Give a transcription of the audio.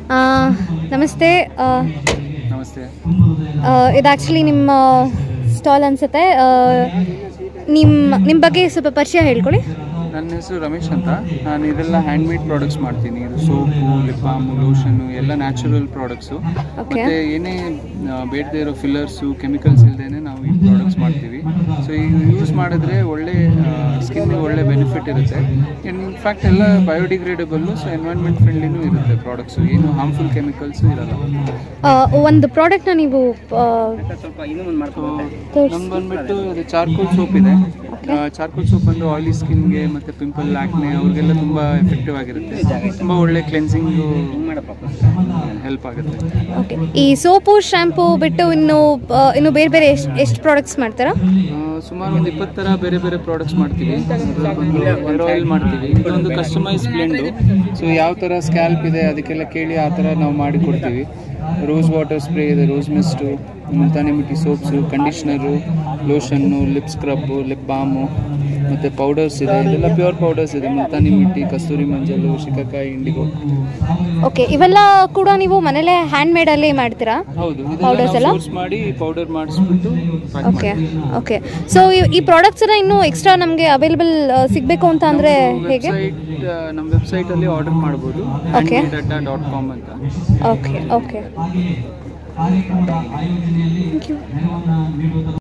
ಆ, ನಮಸ್ತೆ ಆ, ನಮಸ್ತೆ ಆ, ಇದು ಆ್ಯಕ್ಚುಲಿ ನಿಮ್ಮ ಸ್ಟಾಲ್ ಅನಿಸುತ್ತೆ ನಿಮ್ಮ ನಿಮ್ಮ ಬಗ್ಗೆ ಸ್ವಲ್ಪ ಪರಿಚಯ ಹೇಳ್ಕೊಡಿ ನನ್ನ ಹೆಸರು ರಮೇಶ್ ಅಂತ ನಾನು ಇದೆಲ್ಲ ಹ್ಯಾಂಡ್ಮೇಡ್ ಪ್ರಾಡಕ್ಟ್ಸ್ ಮಾಡ್ತೀನಿ ಇದು ಸೋಪು ಲಿಪ್ ಬಾಮು ಲೋಷನ್ನು ಎಲ್ಲ ನ್ಯಾಚುರಲ್ ಪ್ರಾಡಕ್ಟ್ಸು Okay. ಮತ್ತು ಏನೇ ಆ, ಬೇಡದೇ ಇರೋ ಫಿಲ್ಲರ್ಸು ಕೆಮಿಕಲ್ಸ್ ಇಲ್ಲದೇ ನಾವು ಈ ಪ್ರಾಡಕ್ಟ್ಸ್ ಮಾಡ್ತೀವಿ ಸೊ ಈಗ ಯೂಸ್ ಮಾಡಿದ್ರೆ ಒಳ್ಳೆ ಸ್ಕಿನ್ಗೆ ಒಳ್ಳೆ ಬೆನಿಫಿಟ್ ಇರುತ್ತೆ ಇನ್ಫ್ಯಾಕ್ಟ್ ಎಲ್ಲ ಬಯೋಡಿಗ್ರೇಡಬಲ್ಲು ಸೊ ಎನ್ವೈರ್ಮೆಂಟ್ ಫ್ರೆಂಡ್ಲಿನೂ ಇರುತ್ತೆ ಪ್ರಾಡಕ್ಟ್ಸು ಏನು ಹಾರ್ಮ್ಫುಲ್ ಕೆಮಿಕಲ್ಸು ಇರಲ್ಲ ಆ, ಒಂದು ಪ್ರಾಡಕ್ಟ್ನ ನೀವು ಆ, ನಮ್ದು ಬಂದ್ಬಿಟ್ಟು ಇದು ಚಾರ್ಕೋಲ್ ಸೋಪ್ ಇದೆ ಚಾರ್ಕೋಲ್ ಸೋಪ್ ಬಂದು ಆಯಿಲಿ ಸ್ಕಿನ್ಗೆ ಮತ್ತು ಪಿಂಪಲ್ ಆಕ್ನೆ ಅವ್ರಿಗೆಲ್ಲ ತುಂಬ ಎಫೆಕ್ಟಿವ್ ಆಗಿರುತ್ತೆ ತುಂಬ ಒಳ್ಳೆ ಕ್ಲೆನ್ಸಿಂಗು ಹೆಲ್ಪ್ ಆಗುತ್ತೆ ಓಕೆ ಈ ಸೋಪು ಶ್ಯಾಂಪು ಬಿಟ್ಟು ಇನ್ನು ಆ, ಇನ್ನು ಬೇರೆ ಬೇರೆ ಎಷ್ಟು ಎಷ್ಟು ಪ್ರಾಡಕ್ಟ್ಸ್ ಮಾಡ್ತೀರಾ ಆ, ಸುಮಾರು ಒಂದು ಇಪ್ಪತ್ತು ಥರ ಬೇರೆ ಬೇರೆ ಪ್ರಾಡಕ್ಟ್ಸ್ ಮಾಡ್ತೀವಿ ಹೇರ್ ಆಯಿಲ್ ಮಾಡ್ತೀವಿ ಇದೊಂದು ಕಸ್ಟಮೈಸ್ ಬ್ಲೆಂಡು ಸೊ ಯಾವ ಥರ ಸ್ಕ್ಯಾಲ್ಪ್ ಇದೆ ಅದಕ್ಕೆಲ್ಲ ಕೇಳಿ ಆ ಥರ ನಾವು ಮಾಡಿ ಕೊಡ್ತೀವಿ ರೋಸ್ ವಾಟರ್ ಸ್ಪ್ರೇ ಇದೆ rose mist Multani mitti soaps conditioner lotion lip scrub lip balm ಮತ್ತು ಪೌಡರ್ಸ್ ಇದೆ ಇದೆಲ್ಲ ಪ್ಯೂರ್ ಪೌಡರ್ಸ್ ಇದೆ ಮುಲ್ತಾನಿ ಮಿಟ್ಟಿ ಕಸ್ತೂರಿ ಮಂಜಲು ಶಿಕಾಕಾಯಿ ಇಂಡಿಗೋ ಓಕೆ ಇವೆಲ್ಲ ಕೂಡ ನೀವು ಮನೇಲೆ ಹ್ಯಾಂಡ್ ಮೇಡಲ್ಲಿ ಮಾಡ್ತೀರಾ ಹೌದು Powders ಎಲ್ಲ? ಇದೆಲ್ಲ ಸೋರ್ಸ್ ಮಾಡಿ ಪೌಡರ್ ಮಾಡಿಸ್ಬಿಟ್ಟು pack ಓಕೆ ಮಾಡ್ತೀವಿ. ಓಕೆ ಸೊ ಈ ಪ್ರಾಡಕ್ಟ್ಸನ್ನ ಇನ್ನೂ ಎಕ್ಸ್ಟ್ರಾ ನಮಗೆ ಅವೈಲೇಬಲ್ ಸಿಗಬೇಕು ಅಂತ ಅಂದರೆ ಹೇಗೆ ವೆಬ್ಸೈಟ್ ನಮ್ಮ ವೆಬ್ಸೈಟಲ್ಲಿ ಆರ್ಡರ್ ಮಾಡ್ಬೋದು Okay. ಡಾಟಾ ಡಾಟ್ ಕಾಮ್ ಅಂತ ಓಕೆ ಓಕೆ ಥ್ಯಾಂಕ್ ಯು